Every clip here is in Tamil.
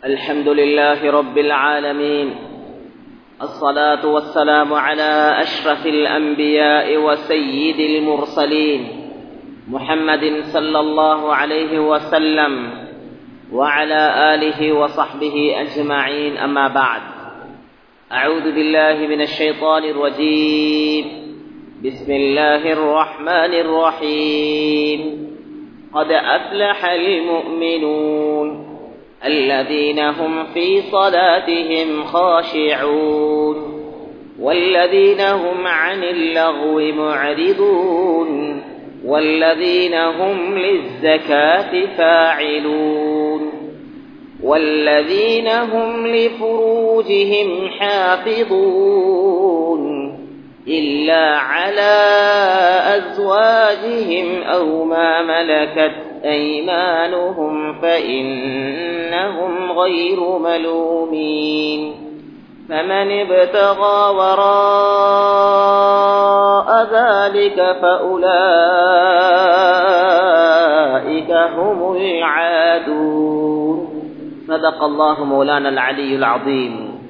الحمد لله رب العالمين الصلاة والسلام على أشرف الأنبياء وسيد المرسلين محمد صلى الله عليه وسلم وعلى آله وصحبه أجمعين أما بعد أعوذ بالله من الشيطان الرجيم بسم الله الرحمن الرحيم قد أفلح المؤمنون الذين هم في صلاتهم خاشعون والذين هم عن اللغو معرضون والذين هم للزكاة فاعلون والذين هم لفروجهم حافظون إلا على أزواجهم أو ما ملكت أيمانهم فإنهم غير ملومين فمن ابتغى وراء ذلك فأولئك هم العادون صدق الله مولانا العلي العظيم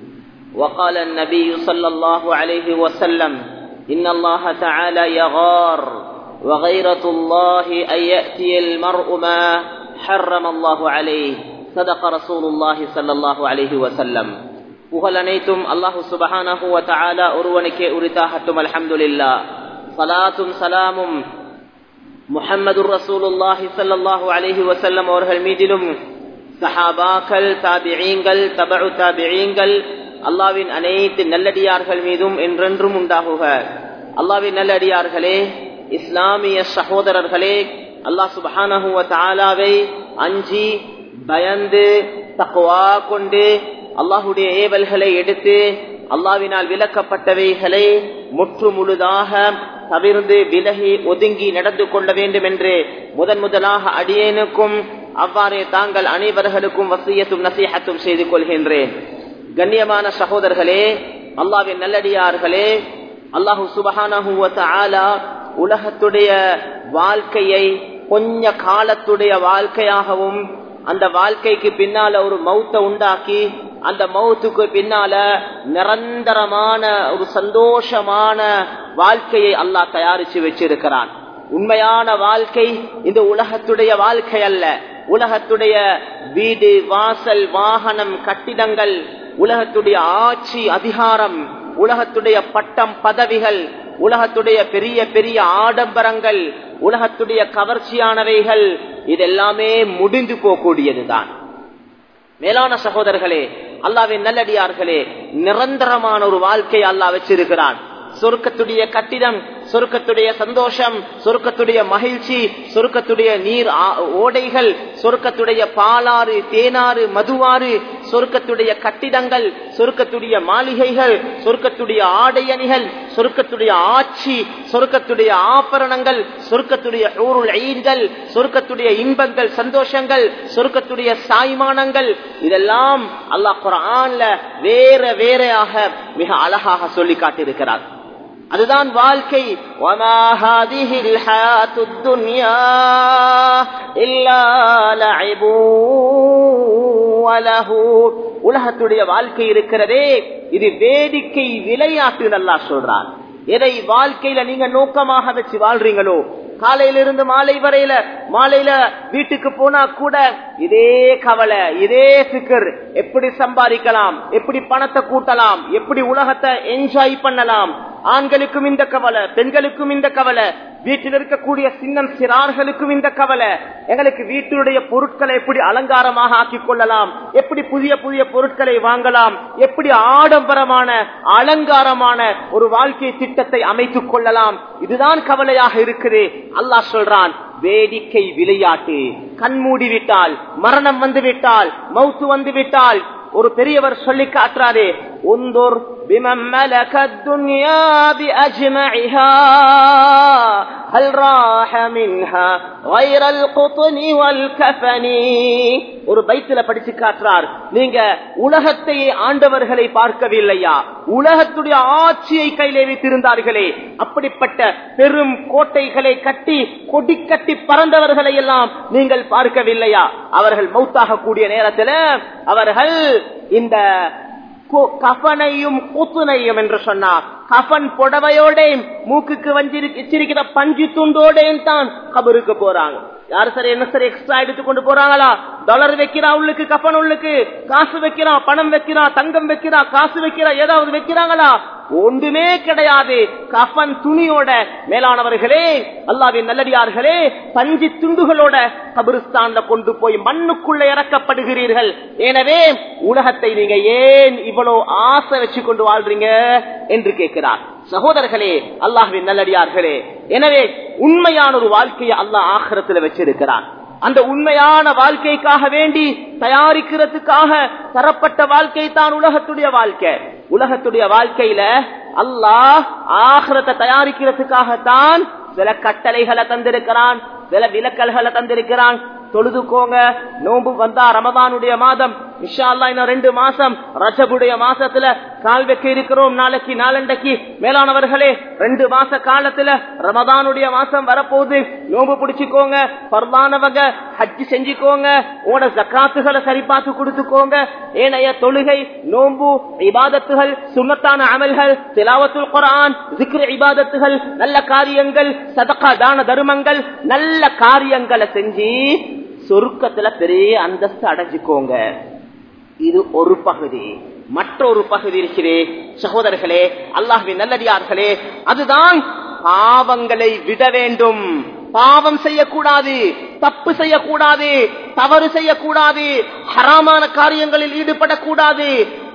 وقال النبي صلى الله عليه وسلم إن الله تعالى يغار وغيرة الله أن يأتي المرء ما حرم الله عليه صدق رسول الله صلى الله عليه وسلم புகழ் அனைத்தும் அல்லாஹு சுபஹானஹு வ தஆலா ஒருவனுக்கே உரித்தாகட்டும் அல்ஹம்துலில்லா சலாத்தும் சலாமும் முஹம்மதுர் ரசூலுல்லாஹி ஸல்லல்லாஹு அலைஹி வஸல்லம் அவர்கள் மீதிலும் சஹாபாக்கள் தாபிஈங்கள் தபஉ தாபிஈங்கள் அல்லாவின் அனைத்து நல்லடியார்கள் மீதும் என்றென்றும் உண்டாகுக அல்லாவின் நல்லடியார்களே இஸ்லாமிய சகோதரர்களே அல்லாஹ் சுபஹானஹு வ தஆலாவை அஞ்சி பயந்து தக்வா கொண்டு அல்லாஹுடைய ஏவல்களை எடுத்து அல்லாவினால் விலக்கப்பட்டவைகளை முற்று முழுதாக தவிர்ந்து விலகி ஒதுங்கி நடந்து கொள்ள வேண்டும் என்று முதன் முதலாக அடியேனுக்கும் அவ்வாறே தாங்கள் அனைவர்களுக்கும் வசியத்தும் நசீகத்தும் செய்து கொள்கின்றேன் கண்ணியமான சகோதரர்களே அல்லாவின் நல்லடியார்களே அல்லாஹு சுபஹான உலகத்துடைய வாழ்க்கையை கொஞ்ச காலத்துடைய வாழ்க்கையாகவும் அந்த வாழ்க்கைக்கு பின்னால ஒரு மௌத்த உண்டாக்கி அந்த மௌத்துக்கு பின்னால நிரந்தரமான ஒரு சந்தோஷமான வாழ்க்கையை அல்லாஹ் தயாரிச்சு வச்சிருக்கிறான் உண்மையான வாழ்க்கை இந்த உலகத்துடைய வாழ்க்கை அல்ல உலகத்துடைய வீடு வாசல் வாகனம் கட்டிடங்கள் உலகத்துடைய ஆட்சி அதிகாரம் உலகத்துடைய பட்டம் பதவிகள் உலகத்துடைய பெரிய பெரிய ஆடம்பரங்கள் உலகத்துடைய கவர்ச்சியானவைகள் இதெல்லாமே முடிந்து போகக்கூடியதுதான் மேலான சகோதரர்களே அல்லாவின் நல்லடியார்களே நிரந்தரமான ஒரு வாழ்க்கை அல்லா வச்சிருக்கிறான் சொருக்கத்துடைய கட்டிடம் சொருக்கத்துடைய சந்தோஷம் சொருக்கத்துடைய மகிழ்ச்சி சொருக்கத்துடைய நீர் ஓடைகள் சொருக்கத்துடைய பாலாறு தேனாறு மதுவாறு சொருக்கத்துடைய கட்டிடங்கள் சொருக்கத்துடைய மாளிகைகள் சொருக்கத்துடைய ஆடையணிகள் சொருக்கத்துடைய ஆட்சி சொருக்கத்துடைய ஆபரணங்கள் சொருக்கத்துடைய ஊருள் ஐன்கள் சொருக்கத்துடைய இன்பங்கள் சந்தோஷங்கள் சொருக்கத்துடைய சாய்மானங்கள் இதெல்லாம் அல்லாஹ் குரான்ல வேற வேறையாக மிக அழகாக சொல்லி காட்டியிருக்கிறார் அதுதான் வாழ்க்கை உலகத்துடைய வாழ்க்கை இருக்கிறதே இது வேடிக்கை விளையாட்டு நல்லா சொல்றான் எதை வாழ்க்கையில நீங்க நோக்கமாக வச்சு வாழ்றீங்களோ காலையில இருந்து மாலை வரையில மாலையில வீட்டுக்கு போனா கூட இதே கவலை இதே சிக்கர் எப்படி சம்பாதிக்கலாம் எப்படி பணத்தை கூட்டலாம் எப்படி உலகத்தை என்ஜாய் பண்ணலாம் ஆண்களுக்கும் இந்த கவலை பெண்களுக்கும் இந்த கவலை வீட்டில் இருக்கக்கூடிய சின்னம் சிறார்களுக்கும் இந்த கவலை எங்களுக்கு வீட்டினுடைய பொருட்களை எப்படி அலங்காரமாக ஆக்கிக் கொள்ளலாம் எப்படி புதிய புதிய பொருட்களை வாங்கலாம் எப்படி ஆடம்பரமான அலங்காரமான ஒரு வாழ்க்கை திட்டத்தை அமைத்துக் கொள்ளலாம் இதுதான் கவலையாக இருக்குது அல்லாஹ் சொல்றான் வேடிக்கை விளையாட்டு கண்மூடி விட்டால் மரணம் வந்து விட்டால் மவுத்து வந்து விட்டால் ஒரு பெரியவர் சொல்லி காட்டுறாரே ஒந்தோர் بمن ملك الدنيا بأجمعها هل راح منها غير القطن والكفن ஒரு பைத்துல படிச்சு காட்டுறார் நீங்க உலகத்தை ஆண்டவர்களை பார்க்கவில்லையா உலகத்துடைய ஆட்சியை கையிலே வைத்திருந்தார்களே அப்படிப்பட்ட பெரும் கோட்டைகளை கட்டி கொடி கட்டி பறந்தவர்களை எல்லாம் நீங்கள் பார்க்கவில்லையா அவர்கள் மௌத்தாக கூடிய நேரத்தில் அவர்கள் இந்த கஃபனையும் குத்துனையும் என்று சொன்னார் கஃபன் புடவையோட மூக்குக்கு வச்சிருக்கிற பஞ்சு துண்டோடையும் தான் கபருக்கு போறாங்க யாரு சரி என்ன சரி எக்ஸ்ட்ரா எடுத்து கொண்டு போறாங்களா டாலர் வைக்கிறா உள்ளுக்கு கப்பன் உள்ளுக்கு காசு வைக்கிறா பணம் வைக்கிறா தங்கம் வைக்கிறா காசு வைக்கிறா ஏதாவது வைக்கிறாங்களா ஒன்றுமே கிடையாது கஃபன் துணியோட மேலானவர்களே அல்லாவின் நல்லடியார்களே பஞ்சு துண்டுகளோட கபிரிஸ்தான்ல கொண்டு போய் மண்ணுக்குள்ள இறக்கப்படுகிறீர்கள் எனவே உலகத்தை நீங்க ஏன் இவ்வளவு ஆசை வச்சு கொண்டு வாழ்றீங்க என்று கேட்கிறார் சகோதரர்களே அல்லாஹ்வின் நல்லடியார்களே எனவே உண்மையான ஒரு வாழ்க்கையை அல்லாஹ் ஆகிரத்துல வச்சிருக்கிறான் அந்த உண்மையான வாழ்க்கைக்காக வேண்டி தயாரிக்கிறதுக்காக தரப்பட்ட வாழ்க்கை தான் உலகத்துடைய வாழ்க்கை உலகத்துடைய வாழ்க்கையில அல்லாஹ் ஆகிரத்தை தயாரிக்கிறதுக்காகத்தான் சில கட்டளைகளை தந்திருக்கிறான் சில விலக்கல்களை தந்திருக்கிறான் தொழுதுக்கோங்க நோம்பு வந்தா ரமதானுடைய மாதம் இஷா அல்லா இன்னும் ரெண்டு மாசம் ரஜபுடைய மாசத்துல கால் வைக்க இருக்கிறோம் நாளைக்கு நாளண்டைக்கு மேலானவர்களே ரெண்டு மாச காலத்துல ரமதானுடைய மாசம் வரப்போகுது நோம்பு பிடிச்சுக்கோங்க பரவானவங்க ஹஜ்ஜி செஞ்சுக்கோங்க உங்களோட ஜக்காத்துகளை சரி பார்த்து கொடுத்துக்கோங்க ஏனைய தொழுகை நோம்பு இபாதத்துகள் சுண்ணத்தான அமல்கள் திலாவத்துல் குரான் சிக்ர இபாதத்துகள் நல்ல காரியங்கள் சதக்கா தான தர்மங்கள் நல்ல காரியங்களை செஞ்சு சொருக்கத்துல பெரிய அந்தஸ்து அடைஞ்சுக்கோங்க இது ஒரு பகுதி மற்றொரு பகுதி இருக்கிறே சகோதரர்களே அல்லாஹின் நல்லடியார்களே அதுதான் பாவங்களை விட வேண்டும் பாவம் செய்யக்கூடாது தப்பு செய்யக்கூடாது தவறு செய்யக்கூடாது ஹராமான காரியங்களில் ஈடுபடக்கூடாது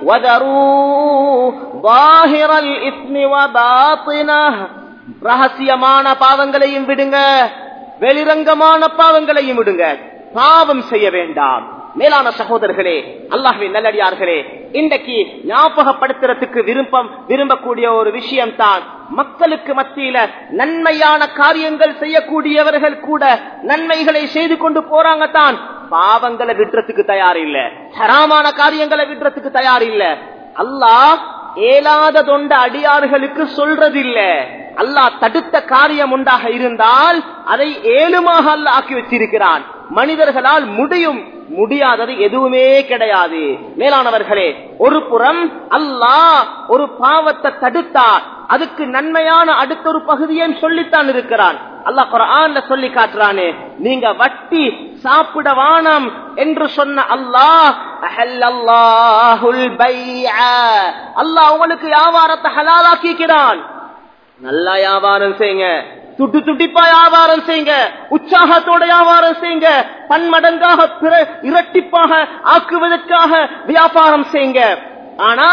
ரகசியமான பாவங்களையும் விடுங்க வெளிரங்கமான பாவங்களையும் விடுங்க பாவம் செய்ய வேண்டாம் மேலான சகோதரர்களே அல்லாஹின் நல்லடியார்களே இன்றைக்கு ஞாபகப்படுத்துறதுக்கு விருப்பம் விரும்பக்கூடிய ஒரு விஷயம் தான் மக்களுக்கு மத்தியில நன்மையான காரியங்கள் செய்யக்கூடியவர்கள் கூட நன்மைகளை செய்து கொண்டு போறாங்க தான் பாவங்களை விடுறதுக்கு தயார் இல்ல ஹராமான காரியங்களை விடுறதுக்கு தயார் இல்ல அல்லாஹ் ஏலாத தொண்ட அடியார்களுக்கு சொல்றதில்ல அல்லாஹ் தடுத்த காரியம் உண்டாக இருந்தால் அதை ஏழுமாக அல்ல ஆக்கி வச்சிருக்கிறான் மனிதர்களால் முடியும் முடியாதது எதுவுமே கிடையாது மேலானவர்களே ஒரு புறம் அல்லாஹ் ஒரு பாவத்தை தடுத்தார் அதுக்கு நன்மையான அடுத்த ஒரு பகுதியை சொல்லித்தான் இருக்கிறான் அல்லாஹ் குரான்ல சொல்லி காட்டுறானே நீங்க வட்டி சாப்பிட வானம் என்று சொன்ன அல்லாஹ் அல்லாஹ் உங்களுக்கு வியாபாரத்தை ஹலாலாக்கிக்கிறான் நல்லா வியாபாரம் செய்யுங்க துட்டு துட்டிப்பா வியாபாரம் செய்யுங்க உற்சாகத்தோட வியாபாரம் செய்யுங்க பன்மடங்காக பிற இரட்டிப்பாக ஆக்குவதற்காக வியாபாரம் செய்யுங்க ஆனா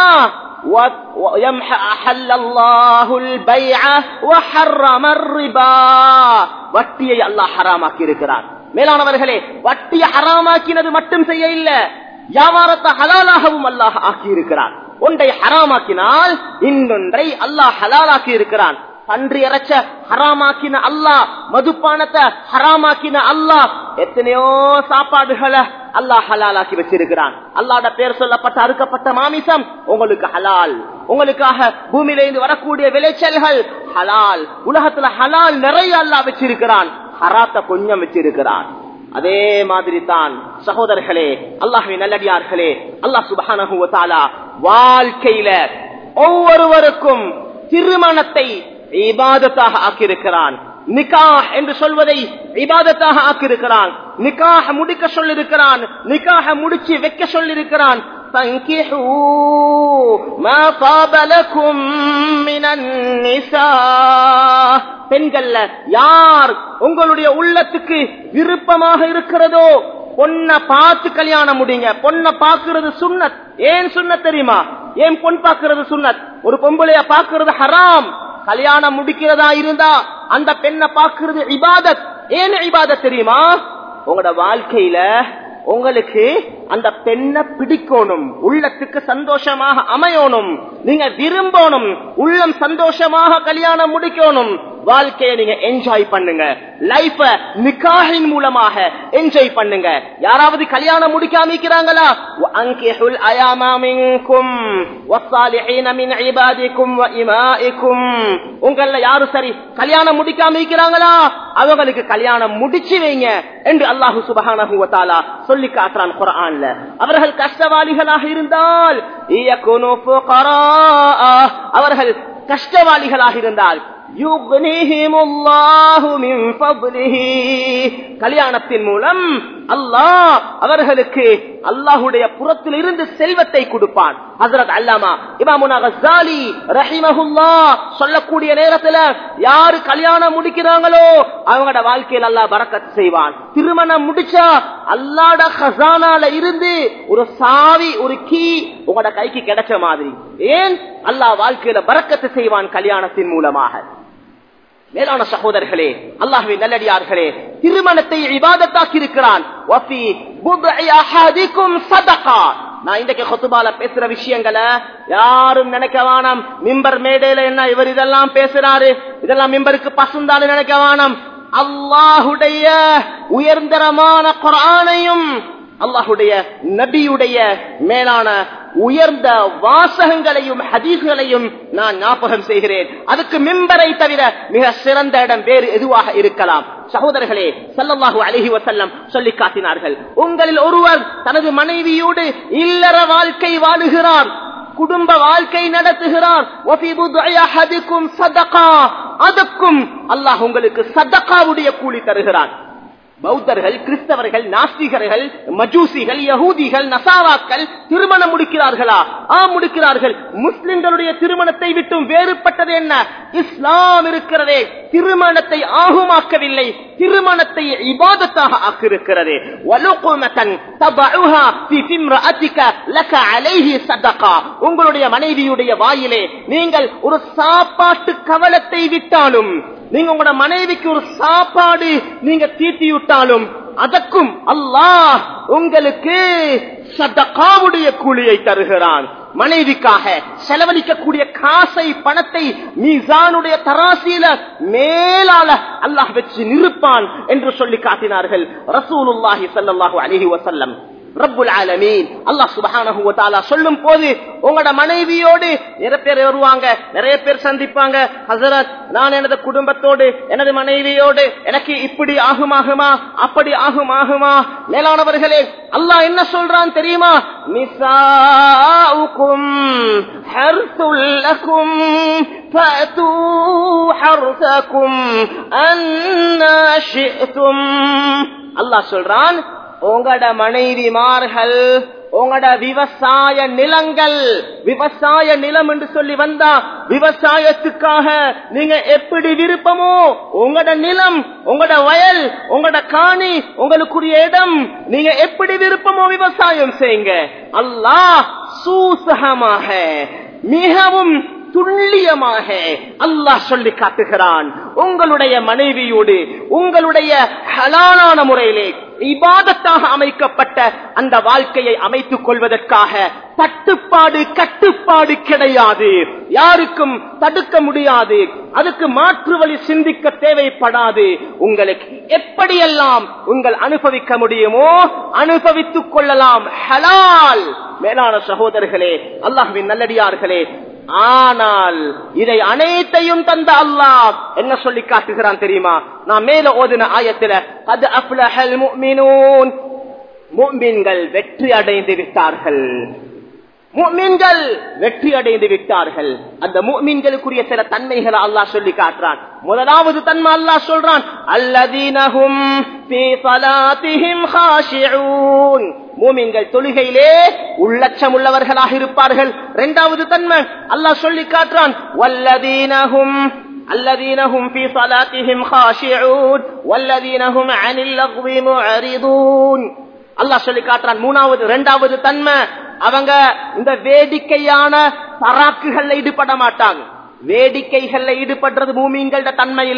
வட்டியை அல்லாஹ் ஹராமாக்கி இருக்கிறார் மேலானவர்களே வட்டியை ஹராமாக்கினது மட்டும் செய்ய இல்ல வியாபாரத்தை ஹலாலாகவும் அல்லாஹ் ஆக்கி இருக்கிறான் ஒன்றை ஹராமாக்கினால் இன்னொன்றை அல்லாஹ் ஹலாலாக்கி இருக்கிறான் பன்றி இறைச்ச ஹராமாக்கின அல்லாஹ் மதுப்பானத்தை ஹராமாக்கின அல்லாஹ் எத்தனையோ சாப்பாடுகளை அல்லாஹ் ஹலாலாக்கி வச்சிருக்கிறான் அல்லாட பேர் சொல்லப்பட்ட அறுக்கப்பட்ட மாமிசம் உங்களுக்கு ஹலால் உங்களுக்காக பூமியிலிருந்து வரக்கூடிய விளைச்சல்கள் ஹலால் உலகத்துல ஹலால் நிறைய அல்லாஹ் வச்சிருக்கிறான் ஹராத்த கொஞ்சம் வச்சிருக்கிறான் அதே மாதிரி தான் சகோதரர்களே அல்லாஹின் நல்லடியார்களே அல்லாஹ் சுபஹானஹு வாழ்க்கையில ஒவ்வொருவருக்கும் திருமணத்தை இபாதத்தாக ஆக்கியிருக்கிறான் நிக்காஹ் என்று சொல்வதை இபாதத்தாக ஆக்கியிருக்கிறான் நிக்காக முடிக்க சொல்லிருக்கிறான் நிக்காக முடிச்சு வைக்க சொல்லிருக்கிறான் பெண்கள்ல யார் உங்களுடைய உள்ளத்துக்கு விருப்பமாக இருக்கிறதோ பொண்ண பார்த்து கல்யாணம் முடிங்க பொண்ண பாக்குறது சுண்ணத் ஏன் சுண்ணத் தெரியுமா ஏன் பொன் பாக்குறது சுண்ணத் ஒரு பொம்பளைய பாக்குறது ஹராம் கல்யாணம் முடிக்கிறதா இருந்தா அந்த பெண்ணை பாக்குறது இபாதத் ஏன் இபாதத் தெரியுமா உங்களோட வாழ்க்கையில உங்களுக்கு அந்த பெண்ணை பிடிக்கணும் உள்ளத்துக்கு சந்தோஷமாக அமையணும் நீங்க விரும்பணும் உள்ளம் சந்தோஷமாக கல்யாணம் முடிக்கணும் வாழ்க்கையை நீங்க என்ஜாய் பண்ணுங்க லைஃப நிக்காஹின் மூலமாக என்ஜாய் பண்ணுங்க யாராவது கல்யாணம் முடிக்காம இருக்கிறாங்களா அங்கிஹுல் அயாமா மின்கும் வஸ்ஸாலிஹீன மின் இபாதிக்கும் வ இமாஇக்கும் உங்கள யாரு சரி கல்யாணம் முடிக்காம இருக்கிறாங்களா அவங்களுக்கு கல்யாணம் முடிச்சு வைங்க என்று அல்லாஹு சுபஹானஹு வ தஆலா சொல்லி காட்டுறான் குர்ஆன்ல அவர்கள் கஷ்டவாளிகளாக இருந்தால் இயகுனு ஃபுகரா அவர்கள் கஷ்டவாளிகளாக இருந்தால் கல்யாணத்தின் மூலம் அல்லாஹ் அவர்களுக்கு அல்லாஹுடைய புறத்தில் இருந்து செல்வத்தை கொடுப்பான் ஹசரத் அல்லாமா இமாமுனா கசாலி ரஹிமஹுல்லா சொல்லக்கூடிய நேரத்துல யாரு கல்யாணம் முடிக்கிறாங்களோ அவங்களோட வாழ்க்கையில் அல்லாஹ் பறக்கத்து செய்வான் திருமணம் முடிச்சா அல்லாட ஹசானால இருந்து ஒரு சாவி ஒரு கீ உங்களோட கைக்கு கிடைச்ச மாதிரி ஏன் அல்லாஹ் வாழ்க்கையில பறக்கத்து செய்வான் கல்யாணத்தின் மூலமாக மேலான சகோதரர்களே அல்லாஹுவின் நல்லடியார்களே திருமணத்தை இபாதத்தாக்கி இருக்கிறான் நான் இன்றைக்கு கொத்துபால பேசுற விஷயங்களை யாரும் நினைக்க வேணாம் மிம்பர் மேடையில என்ன இவர் இதெல்லாம் பேசுறாரு இதெல்லாம் மிம்பருக்கு பசுந்தான்னு நினைக்க வேணாம் அல்லாஹுடைய உயர்ந்தரமான குரானையும் அல்லாஹுடைய நபியுடைய மேலான உயர்ந்த வாசகங்களையும் ஹதீஸ்களையும் நான் ஞாபகம் செய்கிறேன் அதுக்கு மிம்பரை தவிர மிக சிறந்த இடம் வேறு எதுவாக இருக்கலாம் சகோதரர்களே சல்லல்லாஹு அலஹி வசல்லம் சொல்லி காட்டினார்கள் உங்களில் ஒருவர் தனது மனைவியோடு இல்லற வாழ்க்கை வாழுகிறார் குடும்ப வாழ்க்கை நடத்துகிறார் அதற்கும் அல்லாஹ் உங்களுக்கு சதக்காவுடைய கூலி தருகிறான் பௌத்தர்கள் கிறிஸ்தவர்கள் நாஸ்திகர்கள் மஜூசிகள் யகூதிகள் நசாராக்கள் திருமணம் முடிக்கிறார்களா ஆ முடிக்கிறார்கள் முஸ்லிம்களுடைய திருமணத்தை விட்டும் வேறுபட்டது என்ன இஸ்லாம் இருக்கிறதே திருமணத்தை ஆகுமாக்கவில்லை திருமணத்தை இபாதத்தாக ஆக்கியிருக்கிறது உங்களுடைய மனைவியுடைய வாயிலே நீங்கள் ஒரு சாப்பாட்டு கவலத்தை விட்டாலும் நீங்க உங்களோட மனைவிக்கு ஒரு சாப்பாடு நீங்க தீட்டி விட்டாலும் அதற்கும் அல்லாஹ் உங்களுக்கு சதகாவுடைய கூலியை தருகிறான் மனைவிக்காக செலவழிக்கக்கூடிய காசை பணத்தை மீசானுடைய தராசியில மேலால அல்லாஹ் வச்சு நிறுப்பான் என்று சொல்லி காட்டினார்கள் ரசூலுல்லாஹி சல்லாஹூ அலிஹி வசல்லம் ரப்புல் ஆலமீன் அல்லாஹ் சுபஹானஹு வ தஆலா சொல்லும் போது உங்களோட மனைவியோடு நிறைய பேர் வருவாங்க நிறைய பேர் சந்திப்பாங்க ஹசரத் நான் எனது குடும்பத்தோடு எனது மனைவியோடு எனக்கு இப்படி ஆகுமாகுமா அப்படி ஆகுமாகுமா மேலானவர்களே அல்லாஹ் என்ன சொல்றான் தெரியுமா நிசாவுக்கும் ஹர்சுல் லக்கும் فأتوا حرثكم أنا شئتم அல்லாஹ் சொல்றான் உங்களோட மனைவிமார்கள் உங்களோட விவசாய நிலங்கள் விவசாய நிலம் என்று சொல்லி வந்தா விவசாயத்துக்காக நீங்க எப்படி விருப்பமோ உங்களோட நிலம் உங்களோட வயல் உங்களோட காணி உங்களுக்குரிய இடம் நீங்க எப்படி விருப்பமோ விவசாயம் செய்யுங்க அல்லாஹ் சூசகமாக மிகவும் துல்லியமாக அல்லாஹ் சொல்லி காட்டுகிறான் உங்களுடைய மனைவியோடு உங்களுடைய ஹலாலான முறையிலே இபாதத்தாக அமைக்கப்பட்ட அந்த வாழ்க்கையை அமைத்துக் கொள்வதற்காக தட்டுப்பாடு கட்டுப்பாடு கிடையாது யாருக்கும் தடுக்க முடியாது அதுக்கு மாற்று வழி சிந்திக்க தேவைப்படாது உங்களுக்கு எப்படியெல்லாம் உங்கள் அனுபவிக்க முடியுமோ அனுபவித்துக் கொள்ளலாம் ஹலால் மேலான சகோதரர்களே அல்லாஹ்வின் நல்லடியார்களே ஆனால் இதை அனைத்தையும் தந்த அல்லாஹ் என்ன சொல்லி காட்டுகிறான் தெரியுமா நான் மேல ஓதின ஆயத்துல அது அப்லஹல் முஃமினூன் முஃமின்கள் வெற்றி அடைந்து விட்டார்கள் முஃமின்கள் வெற்றி அடைந்து விட்டார்கள் அந்த முஃமின்களுக்குரிய சில தன்மைகளை அல்லாஹ் சொல்லி காட்டுறான் முதலாவது தன்மை அல்லாஹ் சொல்றான் அல்லதீனஹும் ஃபீ ஸலாத்திஹிம் காஷிஊன் மூமின்கள் தொழுகையிலே உள்ளச்சம் உள்ளவர்களாக இருப்பார்கள் இரண்டாவது தன்மை அல்லாஹ் சொல்லி காட்டுறான் வல்லதீனஹும் الذين هم في صلاتهم خاشعون والذين هم عن اللغو معرضون அல்லாஹ் சொல்லி காட்டுறான் மூணாவது இரண்டாவது தன்மை அவங்க இந்த வேடிக்கையான பராக்குகள்ல ஈடுபட மாட்டாங்க வேடிக்கைகள்ல ஈடுபடுறது பூமிங்களோட தன்மை இல்ல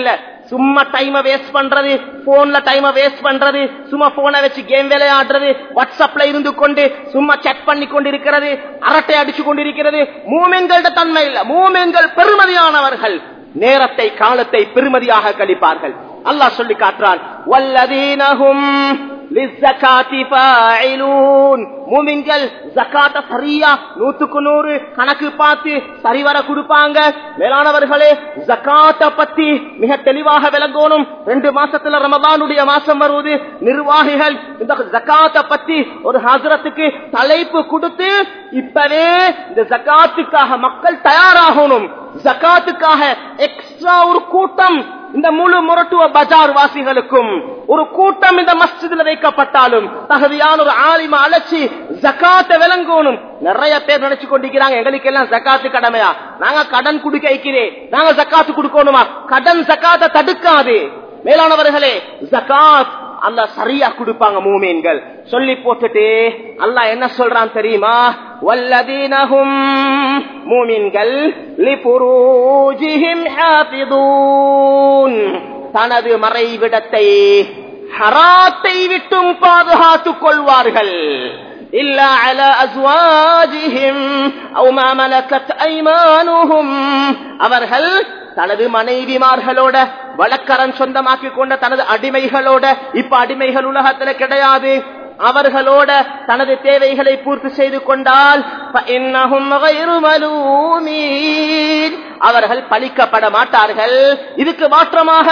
சும்மா டைம வேஸ்ட் பண்றது போன்ல டைம வேஸ்ட் பண்றது சும்மா போனை வச்சு கேம் விளையாடுறது வாட்ஸ்அப்ல இருந்து கொண்டு சும்மா செக் பண்ணி கொண்டு இருக்கிறது அரட்டை அடிச்சு கொண்டிருக்கிறது மூமென்கள தன்மை இல்ல மூமென்கள் பெருமதியானவர்கள் நேரத்தை காலத்தை பெருமதியாக கழிப்பார்கள் அல்லாஹ் சொல்லி காட்டுறான் வல்லதீனஹும் லிஸ்ஸகாத்தி ஃபாயிலூன் மூமின்கள் ஜக்காத்த சரியா நூத்துக்கு நூறு கணக்கு பார்த்து சரிவர கொடுப்பாங்க மேலானவர்களே ஜக்காத்த பத்தி மிக தெளிவாக விளங்கணும் ரெண்டு மாசத்துல ரமதானுடைய மாசம் வருவது நிர்வாகிகள் இந்த ஜக்காத்த பத்தி ஒரு ஹசரத்துக்கு தலைப்பு கொடுத்து இப்பவே இந்த ஜக்காத்துக்காக மக்கள் தயாராகணும் ஜக்காத்துக்காக எக்ஸ்ட்ரா ஒரு கூட்டம் இந்த முழு முரட்டுவ பஜார் வாசிகளுக்கும் ஒரு கூட்டம் இந்த மஸ்ஜிதில் வைக்கப்பட்டாலும் தகுதியான ஒரு ஆலிம அழைச்சி ஜக்காத்த விளங்கணும் நிறைய பேர் நினைச்சு கொண்டிருக்கிறாங்க எங்களுக்கு எல்லாம் ஜக்காத்து கடமையா நாங்க கடன் குடுக்க வைக்கிறேன் நாங்க ஜக்காத்து கொடுக்கணுமா கடன் ஜக்காத்த தடுக்காது மேலானவர்களே ஜக்காத் அல்ல சரியா கொடுப்பாங்க மூமீன்கள் சொல்லி போட்டுட்டு அல்லாஹ் என்ன சொல்றான் தெரியுமா வல்லதீனஹும் மூமின்கள் லிபுரூஜிஹிம் ஹாஃபிதூன் தனது மறைவிடத்தை ஹராத்தை விட்டும் பாதுகாத்துக் கொள்வார்கள் إلا على أزواجهم أو ما ملكت أيمانهم அவர்கள் தனது மனைவிமார்களோட வழக்கரன் சொந்தமாக்கி கொண்ட தனது அடிமைகளோட இப்ப அடிமைகள் உலகத்துல கிடையாது அவர்களோட தனது தேவைகளை பூர்த்தி செய்து கொண்டால் அவர்கள் பழிக்கப்பட மாட்டார்கள் இதுக்கு மாற்றமாக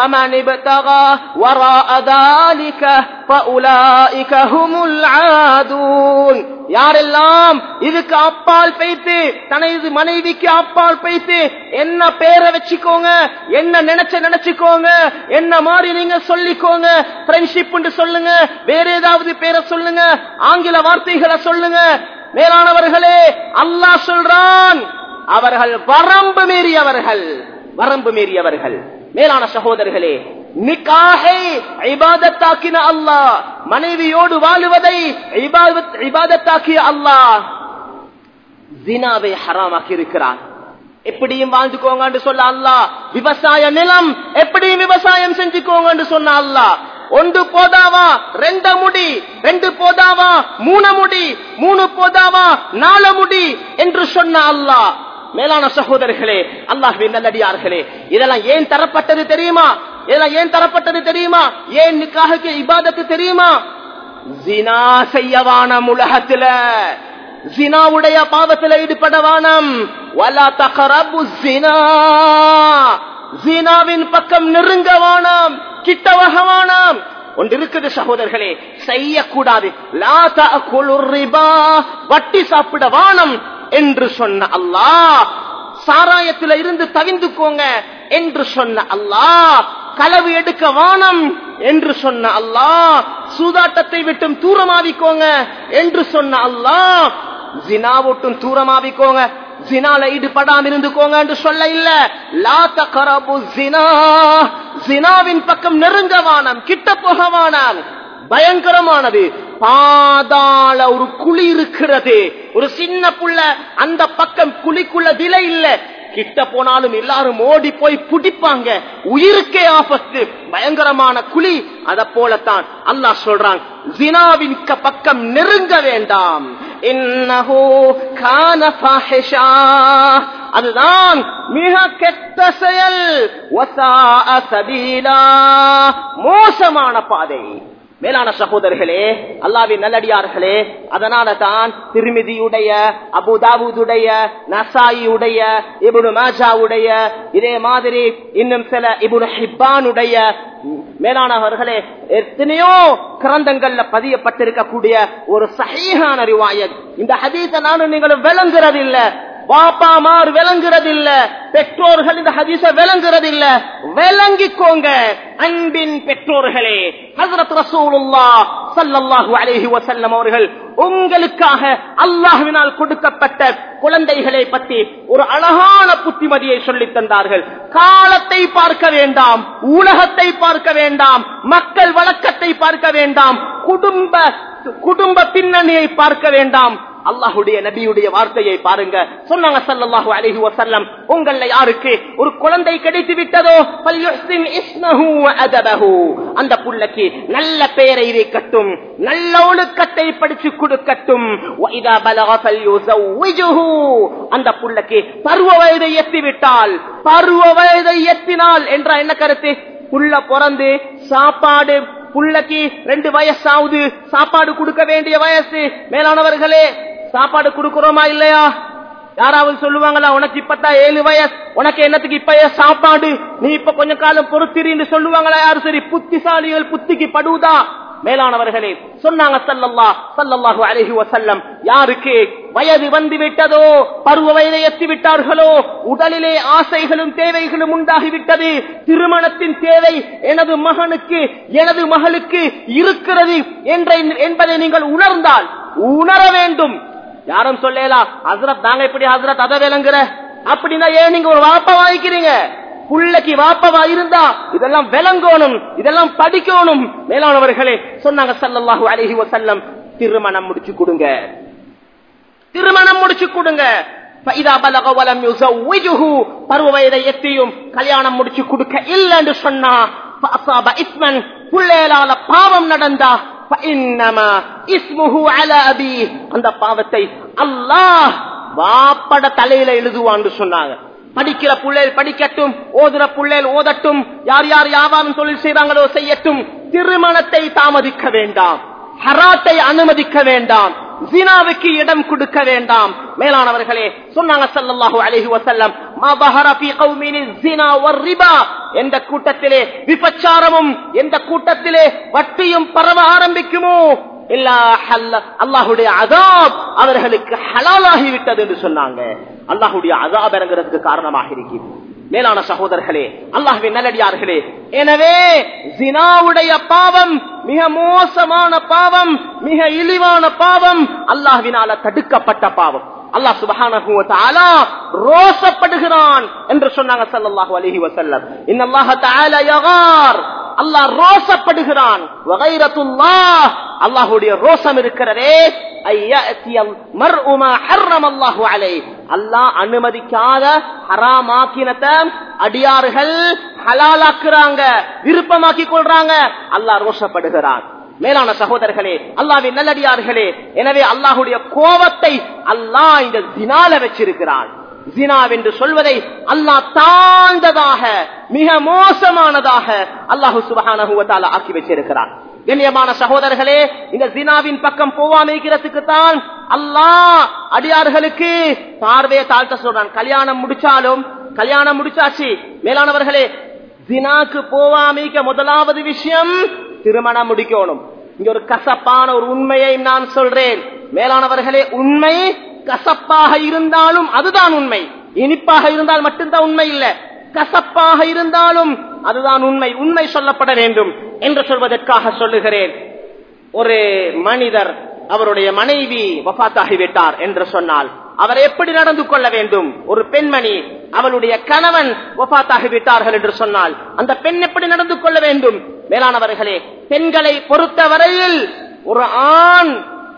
யாரெல்லாம் இதுக்கு அப்பால் பைத்து தனது மனைவிக்கு அப்பால் பைத்து என்ன பேரை வச்சுக்கோங்க என்ன நினைச்ச நினைச்சுக்கோங்க என்ன மாதிரி நீங்க சொல்லிக்கோங்க ஃப்ரெண்ட்ஷிப் சொல்லுங்க வேற ஏதாவது பேரை சொல்லுங்க ஆங்கில வார்த்தைகளை சொல்லுங்க மேலானவர்களே அல்லாஹ் சொல்றான் அவர்கள் வரம்பு மீறியவர்கள் வரம்பு மீறியவர்கள் மேலான சகோதரர்களே நிக்காகை இபாதத்தாக்கின அல்லாஹ் மனைவியோடு வாழுவதை இபாதத்தாக்கிய அல்லாஹ் ஜினாவை ஹராமாக்கி இருக்கிறான் எப்படியும் வாழ்ந்துக்கோங்க சொல்ல அல்லா விவசாய நிலம் எப்படியும் விவசாயம் செஞ்சுக்கோங்க சொன்ன அல்லா ஒன்று போதாவா ரெண்டு முடி ரெண்டு போதாவா மூணு முடி மூணு போதாவா நாலு முடி என்று சொன்ன அல்லா மேலான சகோதரர்களே அல்லாஹ்வின் நல்லடியார்களே இதெல்லாம் ஏன் தரப்பட்டது தெரியுமா இதெல்லாம் ஏன் தரப்பட்டது தெரியுமா ஏன் நிக்காக இபாதத்து தெரியுமா ஜினா செய்யவானம் உலகத்துல ஜினாவுடைய பாவத்தில் ஈடுபட வானம் வலா தகரபு ஜினா ஜினாவின் பக்கம் நெருங்க வானம் கிட்டவக வானம் ஒன்று இருக்குது சகோதரர்களே செய்யக்கூடாது வட்டி சாப்பிட வானம் என்று சொன்ன அல்லாஹ் சாராயத்தில இருந்து தவிந்துக்கோங்க என்று சொன்ன அல்லாஹ் களவு எடுக்க வானம் என்று சொன்ன அல்லாஹ் சூதாட்டத்தை விட்டும் தூரமாவிக்கோங்க என்று சொன்ன அல்லாஹ் ஜினாவொட்டும் தூரமாவிக்கோங்க ஜினால ஈடுபடாம இருந்துக்கோங்க என்று சொல்ல இல்ல லா தகரபு ஜினா ஜினாவின் பக்கம் நெருங்க வானம் கிட்ட போக வானம் பயங்கரமானது பாதாள ஒரு குழி இருக்கிறது ஒரு சின்ன புள்ள அந்த பக்கம் குழிக்குள்ள விலை இல்ல கிட்ட போனாலும் எல்லாரும் ஓடி போய் புடிப்பாங்க உயிருக்கே ஆபத்து பயங்கரமான குழி அத போலத்தான் அல்லாஹ் சொல்றான் ஜினாவின் பக்கம் நெருங்க வேண்டாம் அதுதான் மிக கெட்ட செயல் மோசமான பாதை மேலான சகோதரர்களே அல்லாவின் நல்லடியார்களே அதனால தான் திருமிதியுடைய அபுதாபுடைய நசாயியுடைய இபுனு மாஜாவுடைய இதே மாதிரி இன்னும் சில இபுனு ஹிப்பானுடைய மேலானவர்களே எத்தனையோ கிரந்தங்கள்ல பதியப்பட்டிருக்கக்கூடிய ஒரு சஹீஹான ரிவாயத் இந்த ஹதீஸ நானும் நீங்களும் விளங்குறது இல்ல வாப்பாமார் விளங்குறது இல்ல பெற்றோர்கள் இந்த ஹதீஸ விளங்குறது இல்ல விளங்கிக்கோங்க அன்பின் பெற்றோர்களே ஹசரத் ரசூலுல்லா சல்லல்லாஹு அலைஹி வஸல்லம் அவர்கள் உங்களுக்காக அல்லாஹ்வினால் கொடுக்கப்பட்ட குழந்தைகளை பற்றி ஒரு அழகான புத்திமதியை சொல்லித் தந்தார்கள் காலத்தை பார்க்க வேண்டாம் உலகத்தை பார்க்க வேண்டாம் மக்கள் வழக்கத்தை பார்க்க வேண்டாம் குடும்ப குடும்ப பின்னணியை பார்க்க வேண்டாம் அல்லாஹுடைய நபியுடைய வார்த்தையை பாருங்க சொன்னாங்க ஸல்லல்லாஹு அலைஹி வஸல்லம் உங்கள யாருக்கு ஒரு குழந்தை கிடைத்து விட்டதோ ஃபல்யுஹ்சின் இஸ்மஹு வ அதபஹு அந்த புள்ளைக்கு நல்ல பெயரை வைக்கட்டும் நல்ல ஒழுக்கத்தை படிச்சு கொடுக்கட்டும் வ இதா பலக ஃபல்யுஸவ்விஜுஹு அந்த புள்ளைக்கு பருவ வயதை எத்தி விட்டால் பருவ வயதை எத்தினால் என்ற என்ன கருத்து புள்ள பிறந்து சாப்பாடு புள்ளக்கு ரெண்டு வயசாவது சாப்பாடு கொடுக்க வேண்டிய வயசு மேலானவர்களே சாப்பாடு கொடுக்கிறோமா இல்லையா யாராவது சொல்லுவாங்களா உனக்கு இப்பதான் ஏழு வயசு உனக்கு என்னத்துக்கு இப்ப ஏன் சாப்பாடு நீ இப்ப கொஞ்ச காலம் பொறுத்திரின்னு சொல்லுவாங்களா யாரும் சரி புத்திசாலிகள் புத்திக்கு படுவதா மேலானவர்களே சொன்னாங்க சல்லல்லா சல்லல்லாஹு அலைஹி வஸல்லம் யாருக்கு வயது வந்து விட்டதோ பருவ வயதை எத்தி விட்டார்களோ உடலிலே ஆசைகளும் தேவைகளும் உண்டாகிவிட்டது திருமணத்தின் தேவை எனது மகனுக்கு எனது மகளுக்கு இருக்கிறது என்ற என்பதை நீங்கள் உணர்ந்தால் உணர வேண்டும் யாரும் சொல்லலாம் ஹசரத் நாங்க இப்படி ஹசரத் அதை விளங்குற அப்படின்னா ஏன் நீங்க ஒரு வாப்பா வாங்கிக்கிறீங்க புள்ளைக்கு வாப்பவா இருந்தா இதெல்லாம் விளங்கணும் இதெல்லாம் படிக்கணும் மேலானவர்களே சொன்னாங்க சல்லல்லாஹு அலைஹி வஸல்லம் திருமணம் முடிச்சு கொடுங்க திருமணம் முடிச்சு கொடுங்க فإذا بلغ ولم يزوجه பருவ வயதை எத்தியும் கல்யாணம் முடிச்சு கொடுக்க இல்லைன்னு சொன்னா فأصاب إثما புள்ளையலால பாவம் நடந்தா فإنما اسمه على أبيه அந்த பாவத்தை அல்லாஹ் வாப்பட தலையில எழுதுவான்னு சொன்னாங்க படிக்கிற புள்ளைகள் படிக்கட்டும் ஓதுற புள்ளைகள் ஓதட்டும் யார் யார் வியாபாரம் தொழில் செய்றாங்களோ செய்யட்டும் திருமணத்தை தாமதிக்க வேண்டாம் ஹராத்தை அனுமதிக்க வேண்டாம் ஜினாவுக்கு இடம் கொடுக்க வேண்டாம் மேலானவர்களே சொன்னாங்க ஸல்லல்லாஹு அலைஹி வஸல்லம் மா பஹர ஃபீ கௌமின் ஸினா வர்ரிபா எந்த கூட்டத்திலே விபச்சாரமும் எந்த கூட்டத்திலே வட்டியும் பரவ ஆரம்பிக்குமோ இல்லா ஹல்ல அல்லாஹுடைய அதாப் அவர்களுக்கு ஹலாலாகி விட்டது என்று சொன்னாங்க அல்லாஹுடைய அதாப் இறங்குறதுக்கு காரணமாக இருக்கிறது மேலான சகோதரர்களே அல்லாஹுவின் நல்லடியார்களே எனவே ஜினாவுடைய பாவம் மிக மோசமான பாவம் மிக இழிவான பாவம் அல்லாஹ்வினால தடுக்கப்பட்ட பாவம் அல்லாஹ் சுபஹானஹு வ தஆலா ரோசப்படுகிறான் என்று சொன்னாங்க ஸல்லல்லாஹு அலைஹி வஸல்லம் இன்னல்லாஹ தஆலா யகார் அல்லாஹ் ரோசப்படுகிறான் வகைரத்துல்லாஹ் அல்லாஹ்வுடைய ரோசம் இருக்கிறதே ஐயத்தியல் மர்உ மா ஹர்ரம அல்லாஹு அலைஹி அல்லாஹ் அனுமதிக்காத ஹராமாக்கினத அடியார்கள் ஹலாலாக்குறாங்க விருப்பமாக்கி கொள்றாங்க அல்லாஹ் ரோஷப்படுகிறான் மேலான சகோதரர்களே அல்லாவின் நல்லடியார்களே எனவே அல்லாஹுடைய கோபத்தை அல்லாஹ் இந்த ஜினால வச்சிருக்கிறான் ஜினாவ் என்று சொல்வதை அல்லாஹ் தாழ்ந்ததாக மிக மோசமானதாக அல்லாஹு சுபகான ஆக்கி வச்சிருக்கிறான் கண்ணியமான சகோதரர்களே இந்த ஜினாவின் பக்கம் போவாம இருக்கிறதுக்கு தான் அல்லாஹ் அடியார்களுக்கு பார்வையை தாழ்த்த சொல்றான் கல்யாணம் முடிச்சாலும் கல்யாணம் முடிச்சாச்சு மேலானவர்களே ஜினாக்கு போவாமிக்க முதலாவது விஷயம் திருமணம் முடிக்கணும் இங்க ஒரு கசப்பான ஒரு உண்மையை நான் சொல்றேன் மேலானவர்களே உண்மை கசப்பாக இருந்தாலும் அதுதான் உண்மை இனிப்பாக இருந்தால் மட்டும்தான் உண்மை இல்ல கசப்பாக இருந்தாலும் அதுதான் உண்மை உண்மை சொல்லப்பட வேண்டும் என்று சொல்வதற்காக சொல்லுகிறேன் ஒரு மனிதர் அவருடைய மனைவி வபாத்தாகிவிட்டார் என்று சொன்னால் அவர் எப்படி நடந்து கொள்ள வேண்டும் ஒரு பெண்மணி அவளுடைய கணவன் வபாத்தாகிவிட்டார்கள் என்று சொன்னால் அந்த பெண் எப்படி நடந்து கொள்ள வேண்டும் மேலானவர்களே பெண்களை பொறுத்த வரையில் ஒரு ஆண்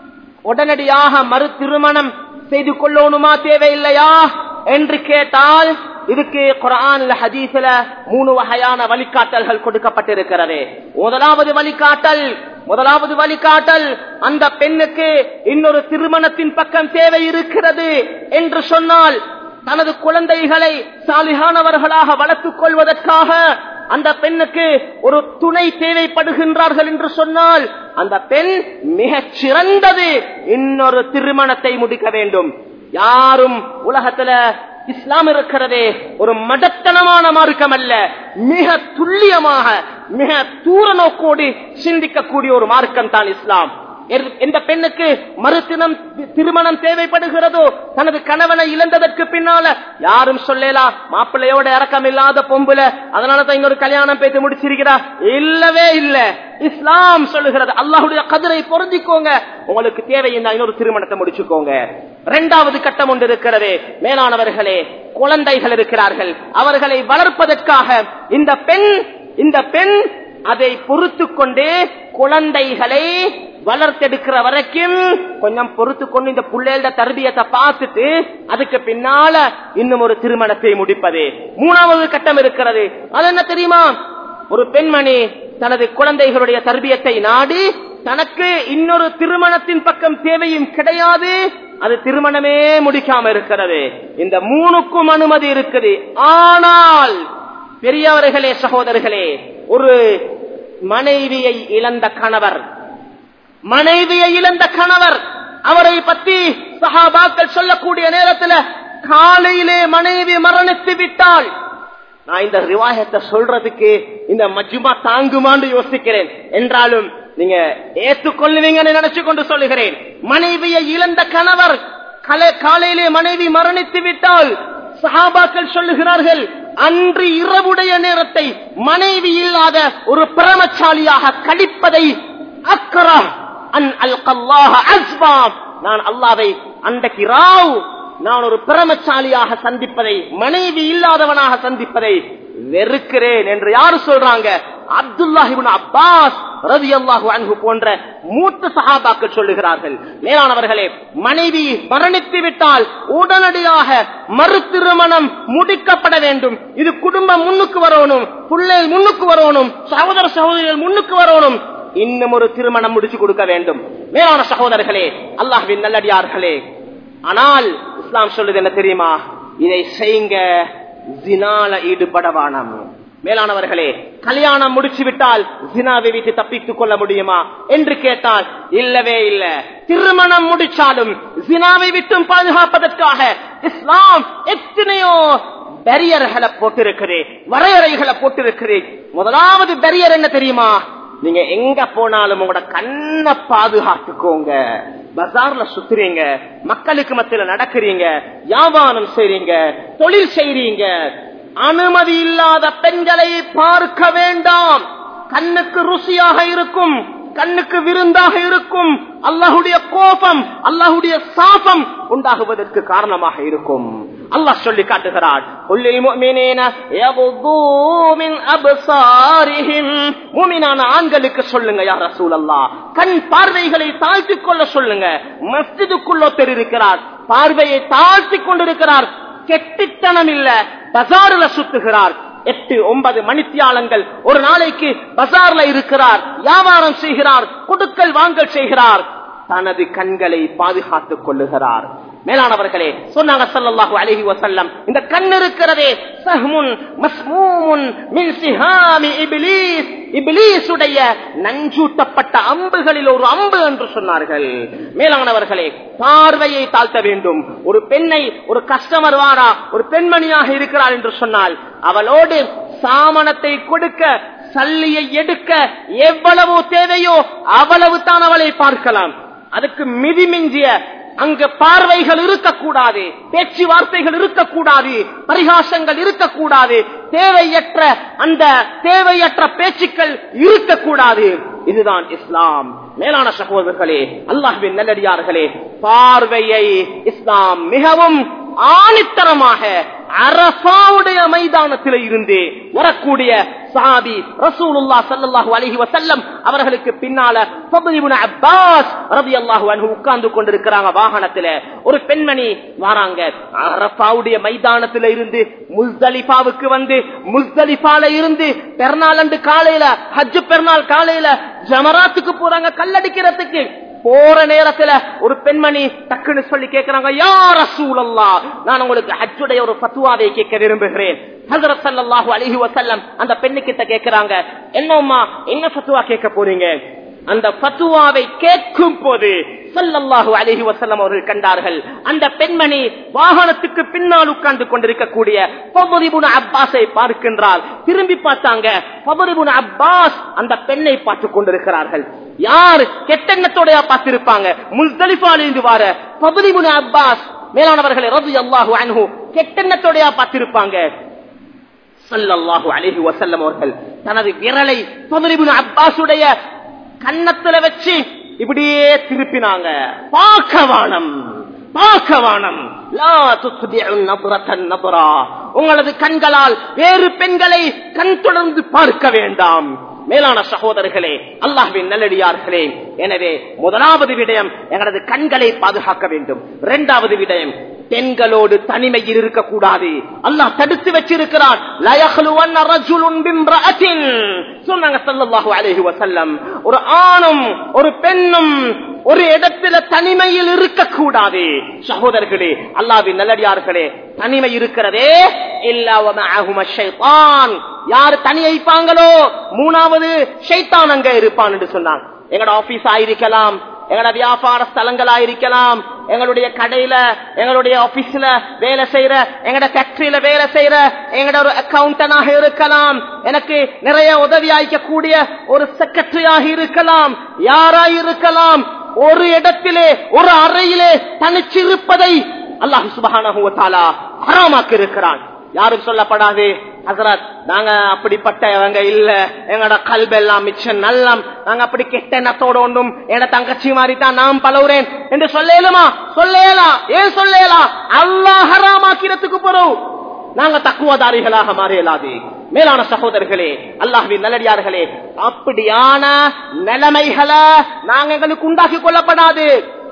உடனடியாக மறு திருமணம் செய்து கொள்ளணுமா தேவையில்லையா என்று கேட்டால் இதுக்கு குரான் ஹதீஸ்ல மூணு வகையான வழிகாட்டல்கள் கொடுக்கப்பட்டிருக்கிறது முதலாவது வழிகாட்டல் முதலாவது வழிகாட்டல் அந்த பெண்ணுக்கு இன்னொரு திருமணத்தின் பக்கம் தேவை இருக்கிறது என்று சொன்னால் தனது குழந்தைகளை சாலிகானவர்களாக வளர்த்துக் கொள்வதற்காக அந்த பெண்ணுக்கு ஒரு துணை தேவைப்படுகின்றார்கள் என்று சொன்னால் அந்த பெண் மிகச் சிறந்தது இன்னொரு திருமணத்தை முடிக்க வேண்டும் யாரும் உலகத்துல இஸ்லாம் இருக்கிறதே ஒரு மடத்தனமான மார்க்கம் அல்ல மிக துல்லியமாக மிக தூர நோக்கோடு சிந்திக்கக்கூடிய ஒரு மார்க்கம் தான் இஸ்லாம் எந்த பெண்ணுக்கு மறுதினம் திருமணம் தேவைப்படுகிறதோ தனது கணவனை இழந்ததற்கு பின்னால யாரும் சொல்லலாம் மாப்பிள்ளையோட இறக்கம் இல்லாத பொம்புல அதனாலதான் இன்னொரு கல்யாணம் பேசி முடிச்சிருக்கிறா இல்லவே இல்ல இஸ்லாம் சொல்லுகிறது அல்லாஹுடைய கதிரை பொருந்திக்கோங்க உங்களுக்கு தேவை இந்த இன்னொரு திருமணத்தை முடிச்சுக்கோங்க இரண்டாவது கட்டம் ஒன்று இருக்கிறது மேலானவர்களே குழந்தைகள் இருக்கிறார்கள் அவர்களை வளர்ப்பதற்காக இந்த பெண் இந்த பெண் அதை பொறுத்து கொண்டு குழந்தைகளை வளர்த்தெடுக்கிற வரைக்கும் கொஞ்சம் பொறுத்து கொண்டு இந்த பிள்ளைகள தர்பியத்தை பார்த்துட்டு அதுக்கு பின்னால இன்னும் ஒரு திருமணத்தை முடிப்பது மூணாவது கட்டம் இருக்கிறது அது என்ன தெரியுமா ஒரு பெண்மணி தனது குழந்தைகளுடைய தர்பியத்தை நாடி தனக்கு இன்னொரு திருமணத்தின் பக்கம் தேவையும் கிடையாது அது திருமணமே முடிக்காம இருக்கிறது இந்த மூணுக்கும் அனுமதி இருக்குது ஆனால் பெரியவர்களே சகோதரர்களே ஒரு மனைவியை இழந்த கணவர் மனைவியை இழந்த கணவர் அவரை பற்றி சஹாபாக்கள் சொல்லக்கூடிய நேரத்தில் காலையிலே மனைவி மரணித்து விட்டால் நான் இந்த ரிவாயத்தை சொல்றதுக்கு இந்த மஜ்மா தாங்குமான்னு யோசிக்கிறேன் என்றாலும் நீங்க ஏற்றுக்கொள்ளுவீங்கன்னு நினைச்சு கொண்டு சொல்லுகிறேன் மனைவியை இழந்த கணவர் கலை- காலையிலே மனைவி மரணித்து விட்டால் சஹாபாக்கள் சொல்லுகிறார்கள் அன்று இரவுடைய நேரத்தை மனைவி இல்லாத ஒரு பிரமச்சாலியாக கழிப்பதை அக்கரா அன் அல் அஸ்பாம் நான் அல்லாவை அன்றைக்கு ராவ் நான் ஒரு பிரமச்சாலியாக சந்திப்பதை மனைவி இல்லாதவனாக சந்திப்பதை வெறுக்கிறேன் என்று யாரு சொல்றாங்க அப்துல்லாஹிபின் அப்பாஸ் ரவி அல்லாஹு அன்ஹு போன்ற மூத்த சஹாபாக்கள் சொல்லுகிறார்கள் மேலானவர்களே மனைவி மரணித்து விட்டால் உடனடியாக மறு திருமணம் முடிக்கப்பட வேண்டும் இது குடும்பம் முன்னுக்கு வரணும் பிள்ளைகள் முன்னுக்கு வரணும் சகோதர சகோதரிகள் முன்னுக்கு வரணும் இன்னும் ஒரு திருமணம் முடிச்சு கொடுக்க வேண்டும் மேலான சகோதரர்களே அல்லாஹ்வின் நல்லடியார்களே ஆனால் இஸ்லாம் சொல்லுது என்ன தெரியுமா இதை செய்யுங்க ஜினால ஈடுபடவானம் மேலானவர்களே கல்யாணம் முடிச்சு விட்டால் ஜினாவை விட்டு தப்பித்துக் கொள்ள முடியுமா என்று கேட்டால் இல்லவே இல்ல திருமணம் முடிச்சாலும் ஜினாவை விட்டும் பாதுகாப்பதற்காக இஸ்லாம் எத்தனையோ பேரியர்களை போட்டிருக்கிறேன் வரையறைகளை போட்டிருக்கிறேன் முதலாவது பேரியர் என்ன தெரியுமா நீங்க எங்க போனாலும் உங்களோட கண்ணை பாதுகாத்துக்கோங்க பஜார்ல சுத்துறீங்க மக்களுக்கு மத்தியில நடக்கிறீங்க வியாபாரம் செய்றீங்க தொழில் செய்றீங்க அனுமதி இல்லாத பெண்களை பார்க்க வேண்டாம் கண்ணுக்கு ருசியாக இருக்கும் கண்ணுக்கு விருந்தாக இருக்கும் அல்லாஹுடைய கோபம் அல்லாஹுடைய சாபம் உண்டாகுவதற்கு காரணமாக இருக்கும் அல்லாஹ் சொல்லி காட்டுகிறார் "குல்லில் முஃமினீன யகுது மின் அப்சாரிஹிம்." முஃமினான ஆண்களுக்கு சொல்லுங்க யா ரசூலல்லாஹ் கண் பார்வைகளை தாழ்த்திக் கொள்ள சொல்லுங்க மஸ்ஜிதுக்குள்ள ஒருத்தர் இருக்கிறார் பார்வையை தாழ்த்திக் கொண்டிருக்கிறார் கெட்டித்தனம் இல்ல பஜாருல சுத்துகிறார் எட்டு ஒன்பது மணித்தியாலங்கள் ஒரு நாளைக்கு பஜார்ல இருக்கிறார் வியாபாரம் செய்கிறார் கொடுக்கல் வாங்கல் செய்கிறார் தனது கண்களை பாதுகாத்துக் கொள்ளுகிறார் மேலானவர்களே சொன்னாங்க ஸல்லல்லாஹு அலைஹி வஸல்லம் இந்த கண் இருக்கிறதே சஹ்முன் மஸ்மூமுன் மின் சிஹாமி இப்லீஸ் இப்லீசுடைய நஞ்சூட்டப்பட்ட அம்புகளில் ஒரு அம்பு என்று சொன்னார்கள் மேலானவர்களே பார்வையை தாழ்த்த வேண்டும் ஒரு பெண்ணை ஒரு கஸ்டமர் வாரா ஒரு பெண்மணியாக இருக்கிறார் என்று சொன்னால் அவளோடு சாமனத்தை கொடுக்க சல்லியை எடுக்க எவ்வளவு தேவையோ அவ்வளவு தான் அவளை பார்க்கலாம் அதுக்கு மிதி மிஞ்சிய அங்கு பார்வைகள் இருக்கக்கூடாது பேச்சுவார்த்தைகள் இருக்கக்கூடாது பரிகாசங்கள் இருக்கக்கூடாது தேவையற்ற அந்த தேவையற்ற பேச்சுக்கள் இருக்கக்கூடாது இதுதான் இஸ்லாம் மேலான சகோதரர்களே அல்லாஹ்வின் நல்லடியார்களே பார்வையை இஸ்லாம் மிகவும் ஆணித்தரமாக அரபாவுடைய மைதானத்தில் இருந்து வரக்கூடிய சாபி ரசூலுல்லா ஸல்லல்லாஹு அலைஹி வஸல்லம் அவர்களுக்கு பின்னால ஃபத்ல் இப்னு அப்பாஸ் ரலியல்லாஹு அன்ஹு உட்கார்ந்து கொண்டிருக்கிறாங்க வாகனத்துல ஒரு பெண்மணி வராங்க அரபாவுடைய மைதானத்துல இருந்து முஸ்தலிஃபாவுக்கு வந்து முஸ்தலிஃபால இருந்து பெருநாள் அன்று காலையில ஹஜ் பெருநாள் காலையில ஜமராத்துக்கு போறாங்க கல்லடிக்கிறதுக்கு போற நேரத்துல ஒரு பெண்மணி டக்குன்னு சொல்லி கேட்கிறாங்க யார் ரசூலல்லா நான் உங்களுக்கு ஹஜ்ஜுடைய ஒரு பத்துவாவை கேட்க விரும்புகிறேன் ஹசரத் ஸல்லல்லாஹு அலைஹி வஸல்லம் அந்த பெண்ணு கிட்ட கேட்கிறாங்க என்னம்மா என்ன பத்துவா கேட்க போறீங்க அந்த பத்துவாவை கேட்கும் போது ஸல்லல்லாஹு அலைஹி வஸல்லம் அவர்கள் கண்டார்கள் அந்த பெண்மணி வாகனத்துக்கு பின்னால் உட்கார்ந்து கொண்டிருக்கக்கூடிய ஃபத்ல் இப்னு அப்பாஸை பார்க்கின்றால் திரும்பி பார்த்தாங்க ஃபத்ல் இப்னு அப்பாஸ் அந்த பெண்ணை பார்த்துக் கொண்டிருக்கிறார்கள் யார் கெட்டெண்ணத்தோட பார்த்திருப்பாங்க முஸ்தலிஃபால இருந்து வார ஃபத்ல் இப்னு அப்பாஸ் மேலானவர்களை ரலியல்லாஹு அன்ஹு கெட்டெண்ணத்தோட பார்த்திருப்பாங்க ஸல்லல்லாஹு அலைஹி வஸல்லம் அவர்கள் தனது விரலை ஃபத்ல் இப்னு அப்பாஸுடைய கன்னத்துல வச்சு இப்படியே திருப்பினாங்க பாக்கவானம் பாக்கவானம் லா துத்பிஉ நப்ரத்தன் நப்ரா உங்களது கண்களால் வேறு பெண்களை கண் தொடர்ந்து பார்க்க வேண்டாம் மேலான சகோதரர்களே அல்லாஹ்வின் நல்லடியார்களே எனவே முதலாவது விடயம் எங்களது கண்களை பாதுகாக்க வேண்டும் இரண்டாவது விடயம் பெண்களோடு தனிமையில் இருக்கக்கூடாது அல்லாஹ் தடுத்து வச்சிருக்கிறான் லா யஹ்லுவன்ன ரஜுலுன் பிம்ரஅத்தின். சொன்னாங்க ஸல்லல்லாஹு அலைஹி வஸல்லம் ஒரு ஆணும் ஒரு பெண்ணும் ஒரு இடத்துல தனிமையில் இருக்கக்கூடாது சகோதரர்களே அல்லாஹ்வின் நல்லடியார்களே தனிமை இருக்கிறதே இல்லா வமஅஹும ஷைத்தான் யார் தனி வைப்பாங்களோ மூணாவது ஷைத்தான் அங்க இருப்பான் என்று சொன்னாங்க எங்கட ஆபீஸ் ஆயிருக்கலாம் எங்களோட வியாபார ஸ்தலங்களா இருக்கலாம் எங்களுடைய கடையில எங்களுடைய ஆபீஸ்ல வேலை செய்யற எங்கட ஃபேக்டரியில வேலை செய்யற எங்கட ஒரு அக்கௌண்டனாக இருக்கலாம் எனக்கு நிறைய உதவி கூடிய ஒரு செக்ரட்டரியாக இருக்கலாம் யாராய் இருக்கலாம் ஒரு இடத்திலே ஒரு அறையிலே தனிச்சிருப்பதை அல்லாஹ் சுபஹானஹு வ தஆலா ஹராமாக்கி இருக்கிறான் யாரும் சொல்லப்படாது ஹசரத் நாங்க அப்படிப்பட்டவங்க இல்ல எங்கட கல்பெல்லாம் மிச்சம் நல்லம் நாங்க அப்படி கெட்ட எண்ணத்தோட ஒன்றும் என தங்கச்சி மாதிரி தான் நான் பலவுறேன் என்று சொல்லலுமா சொல்லலாம் ஏன் சொல்லலாம் அல்லாஹ் ஹராமாக்கிறதுக்கு போறோம் நாங்க தக்குவதாரிகளாக மாறியலாது மேலான சகோதரர்களே அல்லாஹ்வின் நல்லடியார்களே அப்படியான நிலைமைகளை நாங்க எங்களுக்கு உண்டாக்கி கொள்ளப்படாது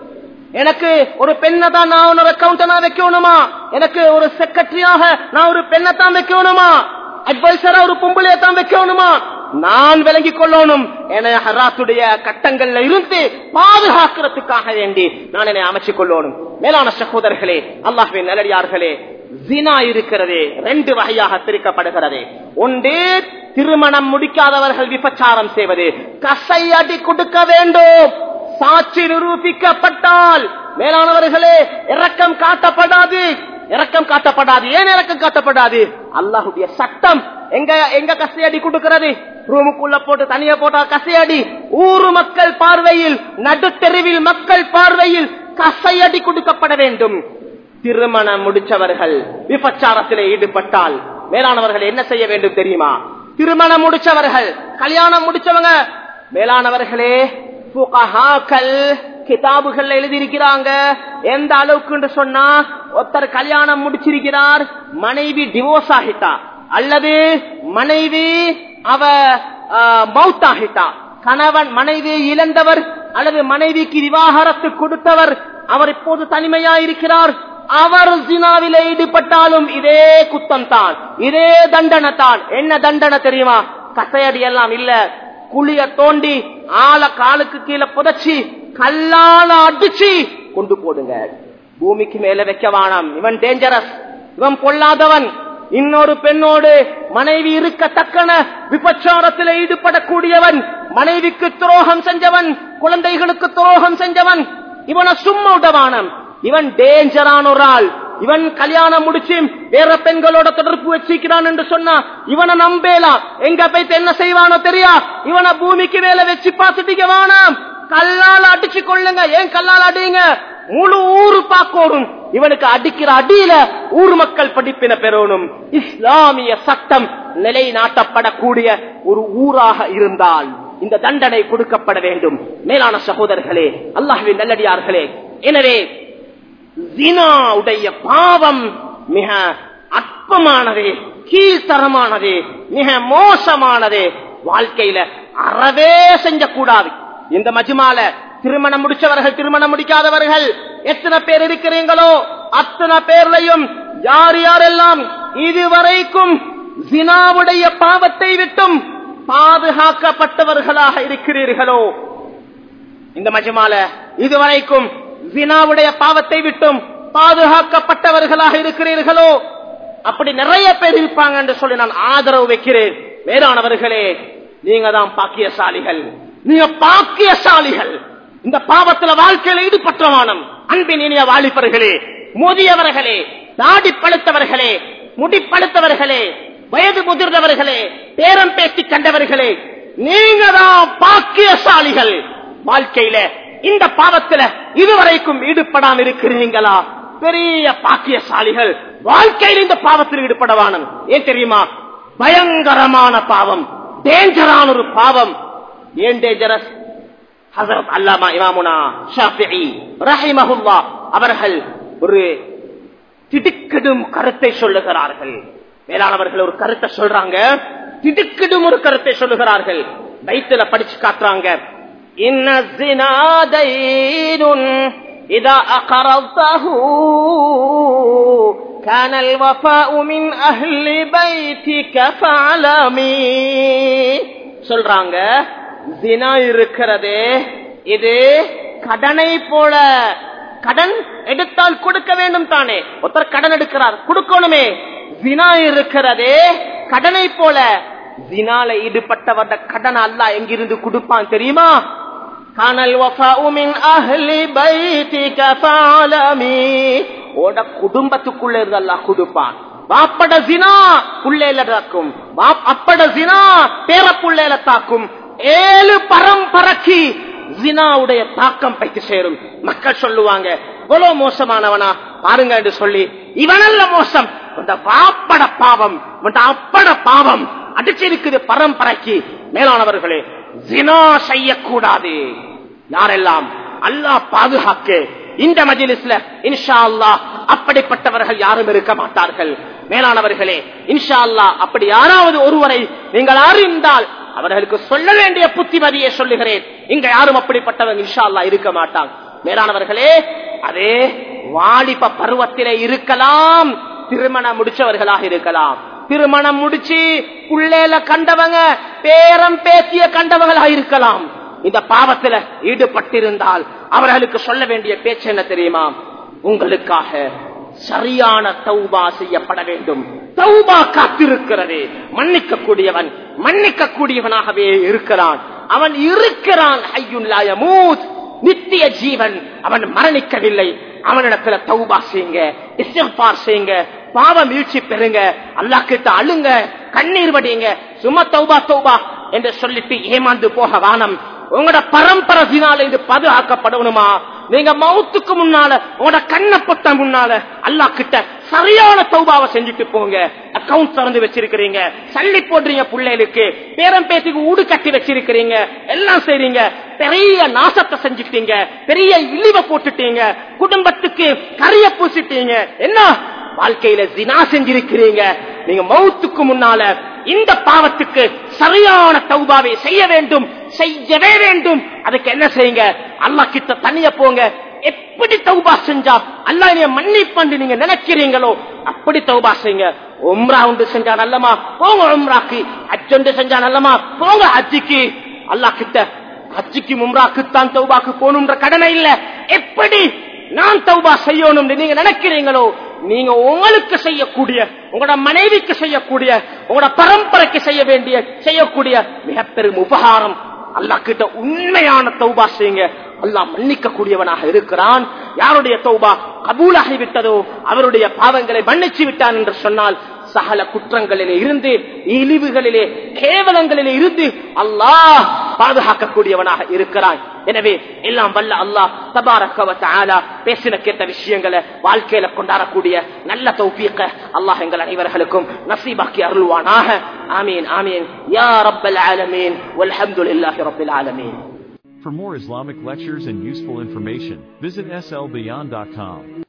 எனக்கு ஒரு பெண்ணை தான் நான் ஒரு அக்கௌண்டனா வைக்கணுமா எனக்கு ஒரு செக்ரட்டரியாக நான் ஒரு பெண்ணை தான் வைக்கணுமா அட்வைசரா ஒரு பொம்பளையை தான் வைக்கணுமா நான் விளங்கிக் கொள்ளணும் என ஹராத்துடைய கட்டங்கள்ல இருந்து பாதுகாக்கிறதுக்காக வேண்டி நான் என்னை அமைச்சுக் கொள்ளணும் மேலான சகோதரர்களே அல்லாஹ்வின் நல்லடியார்களே ஜினா இருக்கிறது ரெண்டு வகையாக பிரிக்கப்படுகிறது ஒன்று திருமணம் முடிக்காதவர்கள் விபச்சாரம் செய்வது கசையடி கொடுக்க வேண்டும் சாட்சி நிரூபிக்கப்பட்டால் மேலானவர்களே இரக்கம் காட்டப்படாது இரக்கம் காட்டப்படாது ஏன் இரக்கம் காட்டப்படாது அல்லாஹுடைய சட்டம் எங்க எங்க கசையடி கொடுக்கிறது ரூமுக்குள்ள போட்டு தனியா போட்டா கசையடி ஊரு மக்கள் பார்வையில் நடுத்தெருவில் மக்கள் பார்வையில் கசையடி கொடுக்கப்பட வேண்டும் திருமணம் முடிச்சவர்கள் விபச்சாரத்திலே ஈடுபட்டால் மேலானவர்கள் என்ன செய்ய வேண்டும் தெரியுமா திருமணம் முடிச்சவர்கள் கல்யாணம் முடிச்சவங்க மேலானவர்களே புகஹாக்கள் கிதாபுகள் எழுதியிருக்கிறாங்க எந்த அளவுக்கு சொன்னா ஒருத்தர் கல்யாணம் முடிச்சிருக்கிறார் மனைவி டிவோர்ஸ் ஆகிட்டா அல்லது மனைவி அவ மவுத் ஆகிட்டா கணவன் மனைவி இழந்தவர் அல்லது மனைவிக்கு விவாகரத்து கொடுத்தவர் அவர் இப்போது தனிமையா இருக்கிறார் அவர் ஜினாவில ஈடுபட்டாலும் இதே குத்தம் தான் இதே தண்டனை தான் என்ன தண்டனை தெரியுமா கசையடி எல்லாம் இல்ல குழிய தோண்டி ஆள காலுக்கு கீழே புதைச்சி கல்லால அடிச்சு கொண்டு போடுங்க பூமிக்கு மேல வைக்க வானாம் இவன் டேஞ்சரஸ் இவன் பொல்லாதவன் இன்னொரு பெண்ணோடு மனைவி இருக்கத்தக்கன விபச்சாரத்தில் ஈடுபடக்கூடியவன் மனைவிக்கு துரோகம் செஞ்சவன் குழந்தைகளுக்கு துரோகம் செஞ்சவன் இவனை சும்மா விடவானம் இவன் டேஞ்சரான ஒரு ஆள் இவன் கல்யாணம் முடிச்சு வேற பெண்களோட தொடர்பு வச்சிருக்கிறான் என்று சொன்னா இவனை நம்பேலாம் எங்க போயிட்டு என்ன செய்வானோ தெரியா இவனை பூமிக்கு மேல வச்சு பார்த்துட்டீங்க வேணாம் கல்லால் அடிச்சு கொள்ளுங்க ஏன் கல்லால் அடிங்க முழு ஊரு பார்க்கணும் இவனுக்கு அடிக்கிற அடியில ஊர் மக்கள் படிப்பின பெறணும் இஸ்லாமிய சட்டம் நிலைநாட்டப்படக்கூடிய ஒரு ஊராக இருந்தால் இந்த தண்டனை கொடுக்கப்பட வேண்டும் மேலான சகோதரர்களே அல்லாஹ்வின் நல்லடியார்களே எனவே ஜினாவுடைய பாவம் மிக அற்பமானது கீழ்த்தரமானது மிக மோசமானது வாழ்க்கையில அறவே செஞ்சக்கூடாது இந்த மஜ்மால திருமணம் முடிச்சவர்கள் திருமணம் முடிக்காதவர்கள் எத்தனை பேர் இருக்கிறீங்களோ அத்தனை பேர்லையும் யார் யாரெல்லாம் இதுவரைக்கும் ஜினாவுடைய பாவத்தை விட்டும் பாதுகாக்கப்பட்டவர்களாக இருக்கிறீர்களோ இந்த மஜ்மால இதுவரைக்கும் ஜினாவுடைய பாவத்தை விட்டும் பாதுகாக்கப்பட்டவர்களாக இருக்கிறீர்களோ அப்படி நிறைய பேர் இருப்பாங்க என்று சொல்லி நான் ஆதரவு வைக்கிறேன் வேறானவர்களே நீங்க தான் பாக்கியசாலிகள் நீங்க பாக்கியசாலிகள் இந்த பாவத்துல வாழ்க்கையில ஈடுபட்டவானம் அன்பின் இனிய வாலிபர்களே முதியவர்களே தாடி பழுத்தவர்களே முடிப்படுத்தவர்களே வயது முதிர்ந்தவர்களே பேரம் பேசி கண்டவர்களே நீங்க தான் பாக்கியசாலிகள் வாழ்க்கையில இந்த பாவத்துல இதுவரைக்கும் ஈடுபடாம இருக்கிறீங்களா பெரிய பாக்கியசாலிகள் வாழ்க்கையில் இந்த பாவத்தில் ஈடுபடவானும் ஏன் தெரியுமா பயங்கரமான பாவம் டேஞ்சரான ஒரு பாவம் ஏன் டேஞ்சரஸ் ஹசரத் அல்லாமா இமாமுனா ஷாஃபிஇ ரஹிமஹுல்லா அவர்கள் ஒரு திடுக்கிடும் கருத்தை சொல்லுகிறார்கள் மேலானவர்கள் ஒரு கருத்தை சொல்றாங்க திடுக்கிடும் ஒரு கருத்தை சொல்லுகிறார்கள் பைத்துல படிச்சு காட்டுறாங்க இன்ன ஜினாதைனுன் இதா அகரத்தஹு كان الوفاء من أهل بيتك فعلمي சொல்றாங்க ஜினா இருக்கிறதே இது கடனை போல கடன் எடுத்தால் கொடுக்க வேண்டும் தானே ஒருத்தர் கடன் எடுக்கிறார் கொடுக்கணுமே ஜினா இருக்கிறதே கடனை போல ஜினால ஈடுபட்டவட கடன் அல்ல எங்கிருந்து கொடுப்பான் தெரியுமா கானல் வஃபாஉமின் அஹ்லி பைத்திக ஃபஅலமி ஓட குடும்பத்துக்குள்ள இருந்து அல்லாஹ் கொடுப்பான் வாப்பட ஜினா புள்ளேல தாக்கும் அப்பட ஜினா பேர புள்ளேல தாக்கும் ஏழு பரம்பரைக்கு ஜினாவுடைய தாக்கம் பைக்கு சேரும் மக்கள் சொல்லுவாங்க இவ்வளவு மோசமானவனா பாருங்க என்று சொல்லி இவனல்ல மோசம் இந்த வாப்பட பாவம் இந்த அப்பட பாவம் அடிச்சிருக்குது பரம்பரைக்கு மேலானவர்களே ஜினா செய்யக்கூடாது யாரெல்லாம் அல்லாஹ் பாதுகாக்க இந்த மஜிலிஸ்ல இன்ஷா அல்லாஹ் அப்படிப்பட்டவர்கள் யாரும் இருக்க மாட்டார்கள் மேலானவர்களே இன்ஷா அல்லாஹ் அப்படி யாராவது ஒருவரை நீங்கள் அறிந்தால் அவர்களுக்கு சொல்ல வேண்டிய புத்திமதியை சொல்லுகிறேன் இங்க யாரும் அப்படிப்பட்டவங்க இன்ஷா அல்லாஹ் இருக்க மாட்டாங்க மேலானவர்களே அதே வாலிப பருவத்திலே இருக்கலாம் திருமணம் முடிச்சவர்களாக இருக்கலாம் திருமணம் முடிச்சு புள்ளேல கண்டவங்க பேரம் பேசிய கண்டவங்களாக இருக்கலாம் இந்த பாவத்துல ஈடுபட்டிருந்தால் அவர்களுக்கு சொல்ல வேண்டிய பேச்சு என்ன தெரியுமா உங்களுக்காக சரியான தௌபா செய்யப்பட வேண்டும் தௌபா காத்திருக்கிறது மன்னிக்க கூடியவன் மன்னிக்க கூடியவனாகவே இருக்கிறான் அவன் இருக்கிறான் ஐயுல்லாய மூத் நித்திய ஜீவன் அவன் மரணிக்கவில்லை அவனிடத்துல தௌபா செய்யுங்க இஸ்திஃபார் செய்யுங்க பாவ மீழ்ச்சி பெறுங்க அல்லாஹ் கிட்ட அழுங்க கண்ணீர் வடியுங்க சும்மா தௌபா தௌபா என்று சொல்லிட்டு ஏமாந்து போக வானம் உங்களோட பரம்பரசினால இது பாதுகாக்கப்படணுமா நீங்க மவுத்துக்கு முன்னால உங்களோட கண்ணப்பட்ட முன்னால அல்லாஹ் கிட்ட சரியான தௌபாவை செஞ்சுட்டு போங்க அக்கவுண்ட் திறந்து வச்சிருக்கிறீங்க சல்லி போடுறீங்க பிள்ளைகளுக்கு பேரம் பேத்திக்கு ஊடு கட்டி வச்சிருக்கிறீங்க எல்லாம் செய்றீங்க பெரிய நாசத்தை செஞ்சுட்டீங்க பெரிய இழிவை போட்டுட்டீங்க குடும்பத்துக்கு கரிய பூசிட்டீங்க என்ன வாழ்க்கையில ஜினா செஞ்சிருக்கிறீங்க நீங்க மௌத்துக்கு முன்னால இந்த பாவத்துக்கு சரியான தௌபாவை செய்ய வேண்டும் செய்யவே வேண்டும் அதுக்கு என்ன செய்யுங்க அல்லாஹ் கிட்ட தனிய போங்க எப்படி தௌபா செஞ்சா அல்லாஹ் நீங்க மன்னிப்பாண்டு நீங்க நினைக்கிறீங்களோ அப்படி தௌபா செய்யுங்க உம்ரா உண்டு செஞ்சா நல்லமா போங்க உம்ராக்கு அச்சொண்டு செஞ்சா நல்லமா போங்க ஹஜ்ஜிக்கு அல்லாஹ் கிட்ட ஹஜ்ஜிக்கு உம்ராக்குத்தான் தௌபாக்கு போகணும்ன்ற கடமை இல்ல எப்படி நான் தௌபா செய்யணும் நீங்க நினைக்கிறீங்களோ நீங்க உங்களுக்கு செய்யக்கூடிய உங்களோட மனைவிக்கு செய்யக்கூடிய உங்களோட பரம்பரைக்கு செய்ய வேண்டிய செய்யக்கூடிய மிகப்பெரும் உபகாரம் அல்லாஹ் கிட்ட உண்மையான தௌபா செய்யுங்க அல்லாஹ் மன்னிக்க கூடியவனாக இருக்கிறான் யாருடைய தௌபா கபூலாகி விட்டதோ அவருடைய பாவங்களை மன்னிச்சு விட்டான் என்று சொன்னால் சகல குற்றங்களிலே இருந்து இழிவுகளிலே கேவலங்களிலே இருந்து அல்லாஹ் பாதுகாக்கக்கூடியவனாக இருக்கிறான் எனவே எல்லாம் வல்ல அல்லாஹ் தபாரக்க பேசின கேட்ட விஷயங்களை வாழ்க்கையில கொண்டாடக்கூடிய நல்ல தௌஃபீக்க அல்லாஹ் எங்கள் அனைவர்களுக்கும் நசீபாக்கி அருள்வானாக ஆமீன் ஆமீன் யா ரப்பல் ஆலமீன் வல்ஹம்துலில்லாஹி ரப்பில் ஆலமீன் For more Islamic lectures and useful information, visit slbeyond.com.